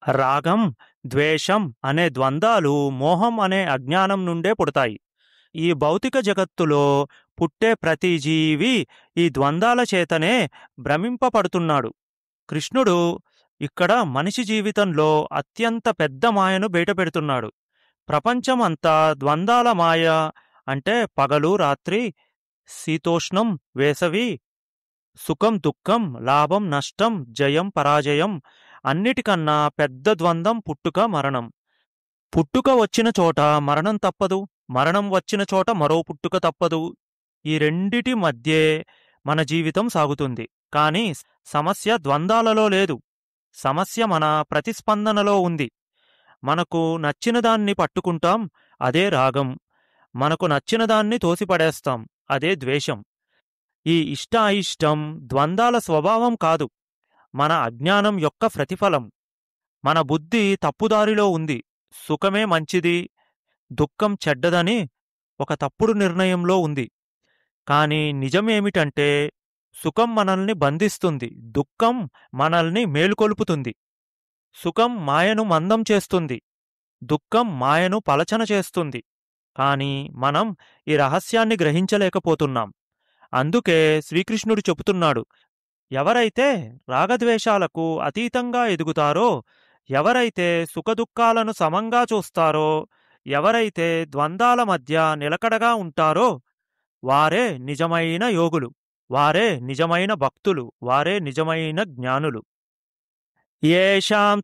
రాగం ద్వేషం అనే ద్వంద్వాలు మోహం అనే అజ్ఞానం నుండే పుడతాయి ఈ భౌతిక జగత్తులో పుట్టే ప్రతి జీవి ఈ ద్వంద్వాల చేతనే భ్రమింపబడుతున్నాడు కృష్ణుడు ఇక్కడ మనిషి జీవితంలో అత్యంత పెద్ద మాయను బయటపెడుతున్నాడు ప్రపంచం అంతా ద్వంద్వాల మాయ అంటే పగలు రాత్రి శీతోష్ణం వేసవి సుఖం దుఃఖం లాభం నష్టం జయం పరాజయం అన్నిటికన్నా పెద్ద ద్వంద్వం పుట్టుక మరణం పుట్టుక వచ్చిన చోట మరణం తప్పదు మరణం వచ్చిన చోట మరో పుట్టుక తప్పదు ఈ రెండిటి మధ్యే మన జీవితం సాగుతుంది కాని సమస్య ద్వంద్వాలలో లేదు సమస్య మన ప్రతిస్పందనలో ఉంది మనకు నచ్చిన దాన్ని పట్టుకుంటాం అదే రాగం మనకు నచ్చిన దాన్ని తోసిపడేస్తాం అదే ద్వేషం ఈ ఇష్ట అయిష్టం ద్వంద్వాల స్వభావం కాదు మన అజ్ఞానం యొక్క ప్రతిఫలం మన బుద్ధి తప్పుదారిలో ఉంది సుఖమే మంచిది దుఃఖం చెడ్డదని ఒక తప్పుడు నిర్ణయంలో ఉంది కాని నిజమేమిటంటే సుఖం మనల్ని బంధిస్తుంది దుఃఖం మనల్ని మేలుకొలుపుతుంది సుఖం మాయను మందం చేస్తుంది దుఃఖం మాయను పలచన చేస్తుంది కాని మనం ఈ రహస్యాన్ని గ్రహించలేకపోతున్నాం అందుకే శ్రీకృష్ణుడు చెబుతున్నాడు ఎవరైతే రాగద్వేషాలకు అతీతంగా ఎదుగుతారో ఎవరైతే సుఖదుఖాలను సమంగా చూస్తారో ఎవరైతే ద్వంద్వాల మధ్య నిలకడగా ఉంటారో వారే నిజమైన యోగులు వారే నిజమైన భక్తులు వారే నిజమైన జ్ఞానులు ఏషాం